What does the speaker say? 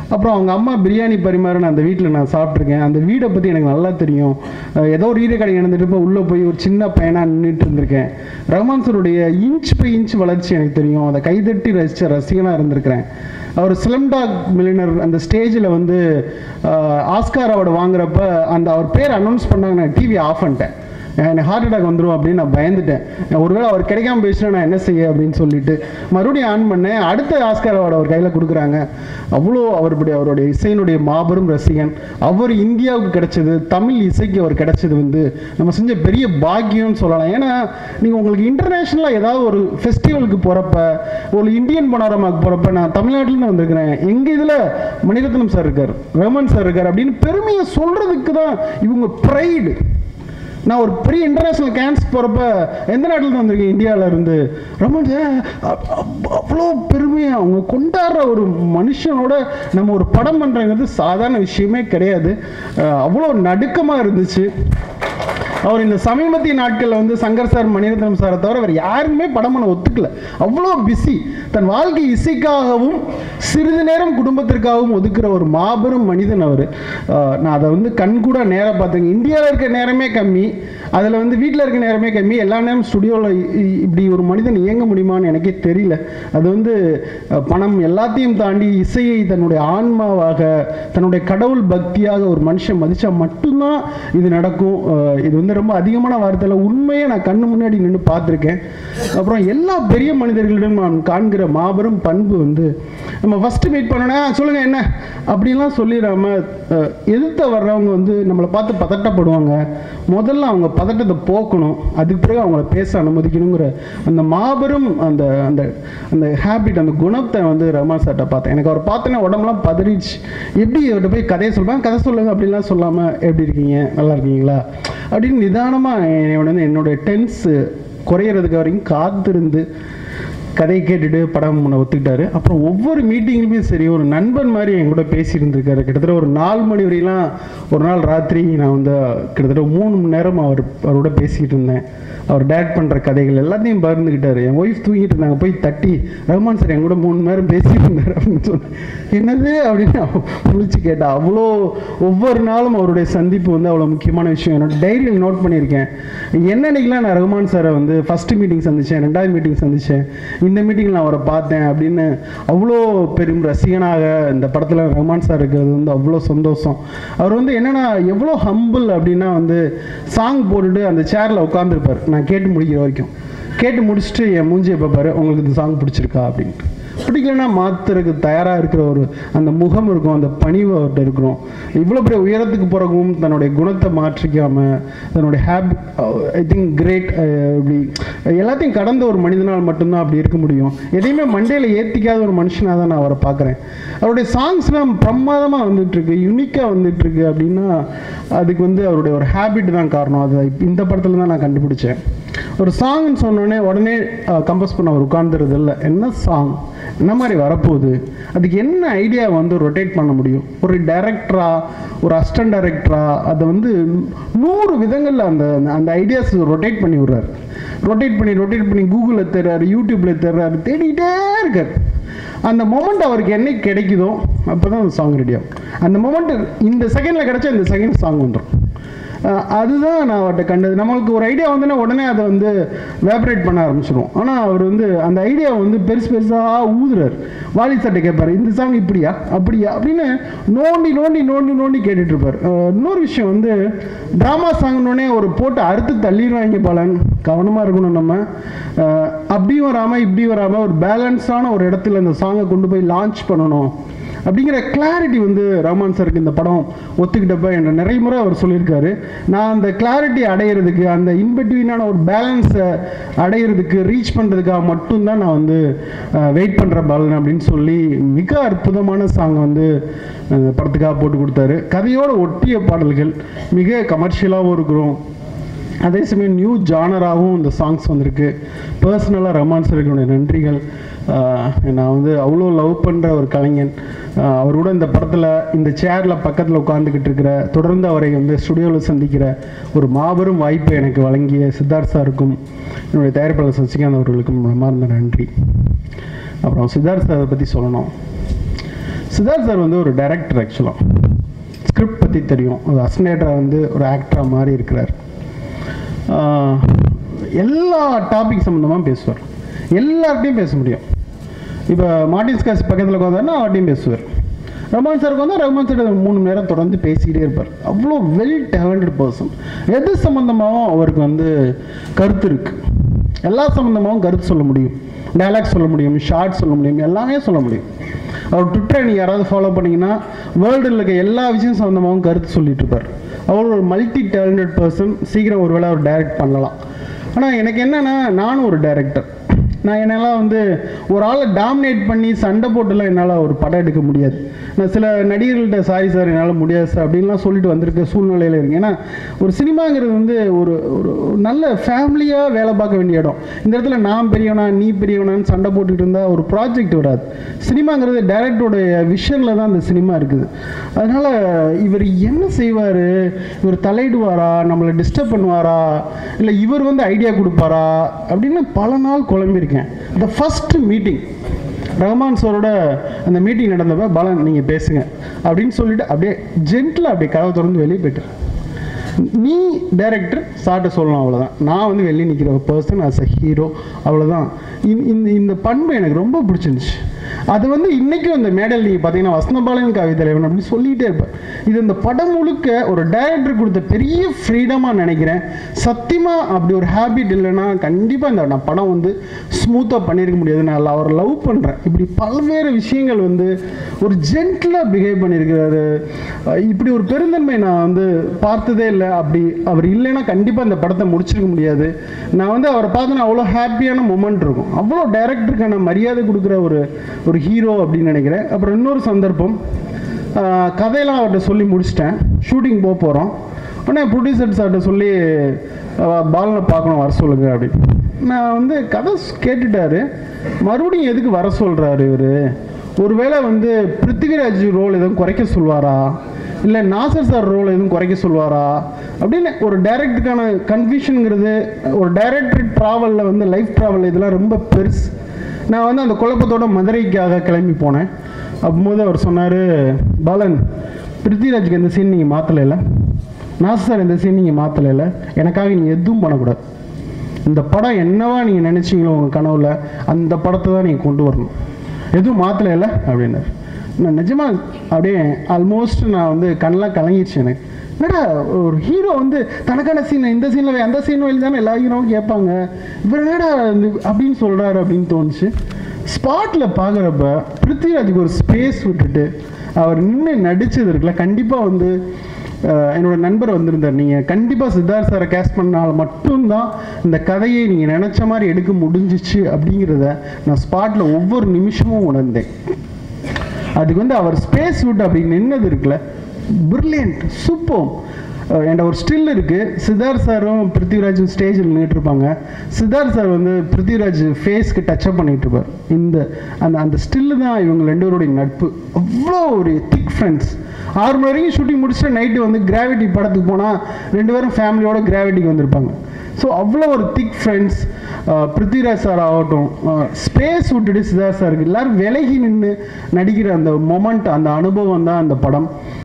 அப்புறம் அவங்க அம்மா பிரியாணி பரிமாற நான் அந்த வீட்டில் நான் சாப்பிட்ருக்கேன் அந்த வீடை பற்றி எனக்கு நல்லா தெரியும் அஹ் ஏதோ ஒரு ஈரக்கடை நடந்துட்டு இப்போ உள்ளே போய் ஒரு சின்ன பையனாக நின்றுட்டு இருந்திருக்கேன் ரஹ்மான் சாருடைய இன்ச் பை இன்ச் வளர்ச்சி எனக்கு தெரியும் அதை கைதட்டி ரசித்த ரசிகனாக இருந்திருக்கிறேன் அவர் ஸ்லம்டாக் மில்லினர் அந்த ஸ்டேஜில் வந்து அஹ், ஆஸ்கார் அவார்டு வாங்குறப்ப அந்த அவர் பேர் அனௌன்ஸ் பண்ணாங்க நான் டிவி ஆஃப் பண்ணிட்டேன் எனக்கு ஹார்ட் அட்டாக் வந்துடும் அப்படின்னு நான் பயந்துட்டேன் நான் ஒருவேளை அவர் கிடைக்காம போயிடுச்சுன்னா நான் என்ன செய்ய அப்படின்னு சொல்லிட்டு மறுபடியும் ஆன் பண்ணேன் அடுத்த ஆஸ்கார் அவார்டு அவர் கையில் கொடுக்குறாங்க அவ்வளோ அவருடைய அவருடைய இசையினுடைய மாபெரும் ரசிகன் அவர் இந்தியாவுக்கு கிடைச்சது தமிழ் இசைக்கு அவர் கிடைச்சது வந்து நம்ம செஞ்ச பெரிய பாக்கியம்னு சொல்லலாம் ஏன்னா நீங்கள் உங்களுக்கு இன்டர்நேஷ்னலாக ஏதாவது ஒரு ஃபெஸ்டிவலுக்கு போகிறப்ப ஒரு இந்தியன் பனோரமாக்கு போகிறப்ப நான் தமிழ்நாட்டிலேருந்து வந்திருக்கிறேன் எங்கள் இதில் மணிரத்னம் சார் இருக்கார் ரமன் சார் இருக்கார் அப்படின்னு பெருமையை சொல்கிறதுக்கு தான் இவங்க ப்ரைடு நான் ஒரு பெரிய இன்டர்நேஷனல் கேன்ஸ் போகிறப்ப எந்த நாட்டில் வந்திருக்கேன் இந்தியாவில் இருந்து ரொம்ப அவ்வளோ பெருமையாக அவங்க கொண்டாடுற ஒரு மனுஷனோட நம்ம ஒரு படம் பண்ணுறங்கிறது சாதாரண விஷயமே கிடையாது அஹ் அவ்வளோ நடுக்கமாக இருந்துச்சு அவர் இந்த சமீபத்திய நாட்களில் வந்து சங்கர் சார் மணிரத்னம் சாரை தவிர வேறு யாருமே படம் பண்ண ஒத்துக்கல அவ்வளோ பிஸி தன் வாழ்க்கை இசைக்காகவும் சிறிது நேரம் குடும்பத்திற்காகவும் ஒதுக்குற ஒரு மாபெரும் மனிதன் அவர் நான் அதை வந்து கண்கூட நேரம் பார்த்தேங்க இந்தியாவில் இருக்க நேரமே கம்மி அதில் வந்து வீட்டில் இருக்க நேரமே கம்மி எல்லா நேரம் ஸ்டுடியோவில் இப்படி ஒரு மனிதன் இயங்க முடியுமான்னு எனக்கே தெரியல அது வந்து அஹ், பணம் எல்லாத்தையும் தாண்டி இசையை தன்னுடைய ஆன்மாவாக தன்னுடைய கடவுள் பக்தியாக ஒரு மனுஷன் மதிச்சா மட்டும்தான் இது நடக்கும் அஹ், இது வந்து ரொம்ப அதிகமான வார்த்தையில் உண்மையை நான் கண்ணு முன்னாடி நின்று பார்த்துருக்கேன் அப்புறம் எல்லா பெரிய மனிதர்களிடம் நான் காண்கிற மாபெரும் பண்பு வந்து நம்ம ஃபஸ்ட்டு மீட் பண்ணோன்னா சொல்லுங்கள் என்ன அப்படிலாம் சொல்லிடாம அஹ், எதிர்த்த வர்றவங்க வந்து நம்மளை பார்த்து பதட்டப்படுவாங்க முதல்ல அவங்க பதட்டத்தை போக்கணும் அதுக்கு பிறகு அவங்கள பேச அனுமதிக்கணுங்கிற அந்த மாபெரும் அந்த அந்த அந்த ஹேபிட் அந்த குணத்தை வந்து ரஹ்மான் சார்ட்ட பார்த்தேன் எனக்கு அவர் பார்த்தோன்னே உடம்புலாம் பதறிச்சு எப்படி அவர்கிட்ட போய் கதையை சொல்லுவேன் கதை சொல்லுங்க அப்படிலாம் சொல்லாமல் எப்படி இருக்கீங்க நல்லா இருக்கீங்களா அப்படின்னு நிதானமாக என்னை வந்து என்னுடைய டென்ஸ் குறையிறதுக்கு வரைக்கும் காத்திருந்து கதையை கேட்டுட்டு படம் முன்ன ஒத்துக்கிட்டாரு அப்புறம் ஒவ்வொரு மீட்டிங்லையுமே சரி ஒரு நண்பன் மாதிரி என் கூட பேசியிருந்திருக்காரு கிட்டத்தட்ட ஒரு நாலு மணி வரையெல்லாம் ஒரு நாள் ராத்திரி நான் வந்து கிட்டத்தட்ட மூணு மணி நேரம் அவர் அவரோட பேசிக்கிட்டு இருந்தேன் அவர் டேரக்ட் பண்ணுற கதைகள் எல்லாத்தையும் பகிர்ந்துக்கிட்டாரு என் ஒய்ஃப் தூங்கிட்டு இருந்தாங்க போய் தட்டி ரஹ்மான் சார் என் கூட மூணு மணி நேரம் பேசிட்டு இருந்தார் அப்படின்னு சொன்னேன் என்னது அப்படின்னு அவ முழிச்சு கேட்டா அவ்வளோ ஒவ்வொரு நாளும் அவருடைய சந்திப்பு வந்து அவ்வளோ முக்கியமான விஷயம் என்னோட டைரியில் நோட் பண்ணியிருக்கேன் என்னன்னைக்கெல்லாம் நான் ரஹ்மான் சாரை வந்து ஃபர்ஸ்ட் மீட்டிங் சந்தித்தேன் ரெண்டாவது மீட்டிங் சந்தித்தேன் இந்த மீட்டிங்கில் நான் அவரை பார்த்தேன் அப்படின்னு அவ்வளோ பெரும் ரசிகனாக இந்த படத்தில் ரஹ்மான் சார் இருக்கிறது வந்து அவ்வளோ சந்தோஷம் அவர் வந்து என்னன்னா எவ்வளோ ஹம்பிள் அப்படின்னா வந்து சாங் போட்டுட்டு அந்த சேரில் உட்காந்துருப்பார் நான் கேட்டு முடிக்கிற வரைக்கும் கேட்டு முடிச்சுட்டு என் மூஞ்சியை பார்ப்பாரு உங்களுக்கு இந்த சாங் பிடிச்சிருக்கா அப்படின்ட்டு பிடிக்கலன்னா மாத்துறதுக்கு தயாராக இருக்கிற ஒரு அந்த முகம் இருக்கும் அந்த பணிவு அவர்கிட்ட இருக்கிறோம் இவ்வளோ பெரிய உயரத்துக்கு பிறகும் தன்னுடைய குணத்தை மாற்றிக்காம தன்னுடைய ஹேபிட் ஐ திங்க் கிரேட் இப்படி எல்லாத்தையும் கடந்த ஒரு மனிதனால் மட்டும்தான் அப்படி இருக்க முடியும் எதையுமே மண்டையில் ஏற்றிக்காத ஒரு மனுஷனாக தான் நான் அவரை பார்க்குறேன் அவருடைய சாங்ஸ்லாம் பிரமாதமாக வந்துட்டு இருக்கு யுனிக்காக வந்துட்டு இருக்கு அப்படின்னா அதுக்கு வந்து அவருடைய ஒரு ஹேபிட் தான் காரணம் அது இப்ப இந்த படத்தில் தான் நான் கண்டுபிடிச்சேன் ஒரு சாங்னு சொன்னோடனே உடனே கம்போஸ் பண்ண அவர் உட்கார்ந்துறது இல்லை என்ன சாங் என்ன மாதிரி வரப்போகுது அதுக்கு என்ன ஐடியா வந்து ரொட்டேட் பண்ண முடியும் ஒரு டைரக்டரா ஒரு அசிஸ்டன்ட் டைரக்டரா அதை வந்து நூறு விதங்களில் அந்த அந்த ஐடியாஸ் ரொட்டேட் பண்ணி விடுறாரு ரொட்டேட் பண்ணி ரொட்டேட் பண்ணி கூகுளில் தேடுறாரு யூடியூப்பில் தேடுறாரு தேடிட்டே இருக்கார் அந்த மொமெண்ட் அவருக்கு என்னைக்கு கிடைக்குதோ அப்போ தான் அந்த சாங் ரெடி ஆகும் அந்த மொமெண்ட் இந்த செகண்டில் கிடைச்சா இந்த செகண்ட் சாங் வந்துடும் அஹ் அதுதான் நான் அவர்கிட்ட கண்டது நம்மளுக்கு ஒரு ஐடியா வந்தோன்னா உடனே அதை வந்து வேப்பரேட் பண்ண ஆரம்பிச்சிடும் ஆனால் அவர் வந்து அந்த ஐடியா வந்து பெருசு பெருசாக ஊதுறார் வாலி சட்டை கேட்பார் இந்த சாங் இப்படியா அப்படியா அப்படின்னு நோண்டி நோண்டி நோண்டி நோண்டி கேட்டுட்டு இருப்பார் அஹ் இன்னொரு விஷயம் வந்து ட்ராமா சாங்னோடனே ஒரு போட்டு அறுத்து தள்ளிடுவாங்க பலன் கவனமாக இருக்கணும் நம்ம அஹ் அப்படியும் வராமல் இப்படி வராமல் ஒரு பேலன்ஸான ஒரு இடத்துல இந்த சாங்கை கொண்டு போய் லான்ச் பண்ணணும் அப்படிங்கிற கிளாரிட்டி வந்து ரஹ்மான் சாருக்கு இந்த படம் ஒத்துக்கிட்டப்ப என்ற நிறைய முறை அவர் சொல்லியிருக்காரு நான் அந்த கிளாரிட்டி அடையிறதுக்கு அந்த இன்பிட்வீனான ஒரு பேலன்ஸை அடையிறதுக்கு ரீச் பண்ணுறதுக்காக மட்டும்தான் நான் வந்து வெயிட் பண்ணுற பாலன் அப்படின்னு சொல்லி மிக அற்புதமான சாங் வந்து அஹ், படத்துக்காக போட்டு கொடுத்தாரு கதையோட ஒட்டிய பாடல்கள் மிக கமர்ஷியலாகவும் இருக்கிறோம் அதே சமயம் நியூ ஜானராகவும் இந்த சாங்ஸ் வந்திருக்கு பர்சனலாக ரஹ்மான் சாருக்கு என்னுடைய நன்றிகள் ஆஹ் நான் வந்து அவ்வளோ லவ் பண்ணுற ஒரு கலைஞன் ஆஹ் அவர் கூட இந்த படத்தில் இந்த சேரில் பக்கத்தில் உட்காந்துக்கிட்டு இருக்கிற தொடர்ந்து அவரை வந்து ஸ்டுடியோவில் சந்திக்கிற ஒரு மாபெரும் வாய்ப்பை எனக்கு வழங்கிய சித்தார்த் சாருக்கும் என்னுடைய தயாரிப்பாளர் சசிகாந்த் அவர்களுக்கும் மனமார்ந்த நன்றி அப்புறம் சித்தார்த் சாரை பற்றி சொல்லணும் சித்தார்த் சார் வந்து ஒரு டைரக்டர் ஆக்சுவலாக ஸ்கிரிப்ட் பற்றி தெரியும் ஒரு அசனேட்டராக வந்து ஒரு ஆக்டராக மாதிரி இருக்கிறார் ஆஹ் எல்லா டாபிக் சம்மந்தமாக பேசுவார் எல்லார்ட்டையும் பேச முடியும் இப்போ மார்டின் ஸ்காஸ் பக்கத்தில் உட்காந்தாருன்னா அவர்ட்டையும் பேசுவார் ரஹ்மான் சாருக்கு வந்து ரஹ்மான் சார் மூணு மணி நேரம் தொடர்ந்து பேசிக்கிட்டே இருப்பார் அவ்வளோ வெல் டேலண்டட் பர்சன் எது சம்மந்தமாகவும் அவருக்கு வந்து கருத்து இருக்குது எல்லா சம்மந்தமாகவும் கருத்து சொல்ல முடியும் டைலாக் சொல்ல முடியும் ஷார்ட் சொல்ல முடியும் எல்லாமே சொல்ல முடியும் அவர் ட்விட்டரை நீங்கள் யாராவது ஃபாலோ பண்ணீங்கன்னா வேர்ல்டில் இருக்க எல்லா விஷயம் சம்மந்தமாகவும் கருத்து சொல்லிட்டு இருப்பார் அவர் ஒரு மல்டி டேலண்டட் பர்சன் சீக்கிரம் ஒரு வேளை அவர் டைரக்ட் பண்ணலாம் ஆனால் எனக்கு என்னன்னா நானும் ஒரு டைரக்டர் நான் என்னால் வந்து ஒரு ஆளை டாமினேட் பண்ணி சண்டை போட்டுலாம் என்னால் ஒரு படம் எடுக்க முடியாது நான் சில நடிகர்கள்ட்ட சாரி சார் என்னால் முடியாது சார் அப்படின்லாம் சொல்லிட்டு வந்திருக்க சூழ்நிலையில் இருக்கேன் ஏன்னா ஒரு சினிமாங்கிறது வந்து ஒரு ஒரு ஒரு நல்ல ஃபேமிலியாக வேலை பார்க்க வேண்டிய இடம் இந்த இடத்துல நான் பெரியவனா நீ பெரியவனான்னு சண்டை போட்டுக்கிட்டு இருந்தால் ஒரு ப்ராஜெக்ட் வராது சினிமாங்கிறது டைரக்டருடைய விஷனில் தான் அந்த சினிமா இருக்குது அதனால் இவர் என்ன செய்வார் இவர் தலையிடுவாரா நம்மளை டிஸ்டர்ப் பண்ணுவாரா இல்லை இவர் வந்து ஐடியா கொடுப்பாரா அப்படின்னு பல நாள் குழம்பியிருக்கேன் த ஃபஸ்ட் மீட்டிங் ரஹ்மான் சாரோட அந்த மீட்டிங் நடந்தப்ப பாலன் நீங்கள் பேசுங்க அப்படின்னு சொல்லிட்டு அப்படியே ஜென்டில் அப்படியே கதவை திறந்து வெளியே போயிட்டார் நீ டைரக்டர் சார்ட்ட சொல்லலாம் அவ்வளோதான் நான் வந்து வெளியே நிற்கிற ஒரு பர்சன் ஆஸ் அ ஹீரோ அவ்வளோதான் இந்த இந்த பண்பு எனக்கு ரொம்ப பிடிச்சிருந்துச்சு அது வந்து இன்றைக்கும் இந்த மேடல் நீங்கள் பார்த்தீங்கன்னா வசந்தபாலன் கவி தலைவன் அப்படின்னு சொல்லிகிட்டே இருப்பேன் இது இந்த படம் முழுக்க ஒரு டைரக்டர் கொடுத்த பெரிய ஃப்ரீடமாக நினைக்கிறேன் சத்தியமாக அப்படி ஒரு ஹேபிட் இல்லைன்னா கண்டிப்பாக இந்த நான் படம் வந்து ஸ்மூத்தாக பண்ணியிருக்க முடியாது நான் அவரை லவ் பண்ணுறேன் இப்படி பல்வேறு விஷயங்கள் வந்து ஒரு ஜென்டிலாக பிஹேவ் பண்ணியிருக்கிறாரு அஹ் இப்படி ஒரு பெருந்தன்மை நான் வந்து பார்த்ததே இல்லை அப்படி அவர் இல்லைன்னா கண்டிப்பாக இந்த படத்தை முடிச்சிருக்க முடியாது நான் வந்து அவரை பார்த்தோன்னா அவ்வளோ ஹாப்பியான மூமெண்ட் இருக்கும் அவ்வளோ டைரக்டருக்கான மரியாதை கொடுக்குற ஒரு ஒரு ஹீரோ அப்படின்னு நினைக்கிறேன் அப்புறம் இன்னொரு சந்தர்ப்பம் ஆஹ் கதையெல்லாம் அவர்கிட்ட சொல்லி முடிச்சிட்டேன் ஷூட்டிங் போக போகிறோம் உடனே ப்ரொடியூசர் சார்கிட்ட சொல்லி ஆஹ் பாலனை பார்க்கணும் வர சொல்லுங்க அப்படின்னு நான் வந்து கதை ஸ்- கேட்டுட்டாரு மறுபடியும் எதுக்கு வர சொல்கிறாரு இவர் ஒருவேளை வந்து பிருத்திவிராஜ் ரோல் எதுவும் குறைக்க சொல்வாரா இல்லை நாசர் சார் ரோல் எதுவும் குறைக்க சொல்வாரா அப்படின்னு ஒரு டைரக்டருக்கான கன்ஃபியூஷனுங்கிறது ஒரு டைரக்டர் ட்ராவலில் வந்து லைஃப் ட்ராவல் இதெல்லாம் ரொம்ப பெருசு நான் வந்து அந்த குழப்பத்தோட மதுரைக்காக கிளம்பி போனேன் அப்போது அவர் சொன்னார் பாலன் பிருத்திவிராஜுக்கு எந்த சீன் நீங்கள் மாற்றலைல நாசர் சார் எந்த சீன் நீங்கள் மாற்றலைல எனக்காக நீங்கள் எதுவும் பண்ணக்கூடாது இந்த படம் என்னவா நீங்கள் நினச்சிங்களோ உங்கள் கனவுல அந்த படத்தை தான் நீங்கள் கொண்டு வரணும் எதுவும் மாற்றலைல அப்படின்னாரு நான் நிஜமா அப்படியே ஆல்மோஸ்ட் நான் வந்து கண்ணெலாம் கலங்கிடுச்சு எனக்கு என்னடா ஒரு ஹீரோ வந்து தனக்கான சீன் இந்த சீனில் அந்த சீன் வழி தானே எல்லா ஹீரோவும் கேட்பாங்க இவர் என்னடா இந்த அப்படின்னு சொல்கிறாரு அப்படின்னு தோணுச்சு ஸ்பாட்டில் பார்க்குறப்ப பிருத்திவிராஜுக்கு ஒரு ஸ்பேஸ் விட்டுட்டு அவர் நின்று நடிச்சது இருக்குல்ல கண்டிப்பாக வந்து அஹ், என்னோட நண்பர் வந்திருந்தார் நீங்கள் கண்டிப்பாக சித்தார்த் சாரை கேஸ்ட் பண்ணால் மட்டும்தான் இந்த கதையை நீங்கள் நினச்ச மாதிரி எடுக்க முடிஞ்சிச்சு அப்படிங்கிறத நான் ஸ்பாட்டில் ஒவ்வொரு நிமிஷமும் உணர்ந்தேன் அதுக்கு வந்து அவர் ஸ்பேஸ் விட்டு அப்படி நின்னது இருக்குல்ல பிரில்லியன்ட் சூப்பர் என்கிட்ட ஒரு ஸ்டில் இருக்கு சித்தார்த் சாரும் பிருத்திவிராஜும் ஸ்டேஜில் நின்றுட்டு இருப்பாங்க சித்தார்த் சார் வந்து பிருத்திவிராஜ் ஃபேஸ்க்கு டச்சப் பண்ணிட்டு இருப்பார் இந்த அந்த அந்த ஸ்டில்லு தான் இவங்க ரெண்டு பேருடைய நட்பு அவ்வளோ ஒரு திக் ஃப்ரெண்ட்ஸ் ஆறு மணி வரைக்கும் ஷூட்டிங் முடிச்சுட்டு நைட்டு வந்து கிராவிட்டி படத்துக்கு போனால் ரெண்டு பேரும் ஃபேமிலியோட கிராவிட்டிக்கு வந்திருப்பாங்க ஸோ அவ்வளோ ஒரு திக் ஃப்ரெண்ட்ஸ் பிருத்திவிராஜ் சார் ஆகட்டும் ஸ்பேஸ் விட்டுட்டு சித்தார்த் சாருக்கு எல்லாரும் விலகி நின்று நடிக்கிற அந்த மொமெண்ட் அந்த அனுபவம் தான் அந்த படம்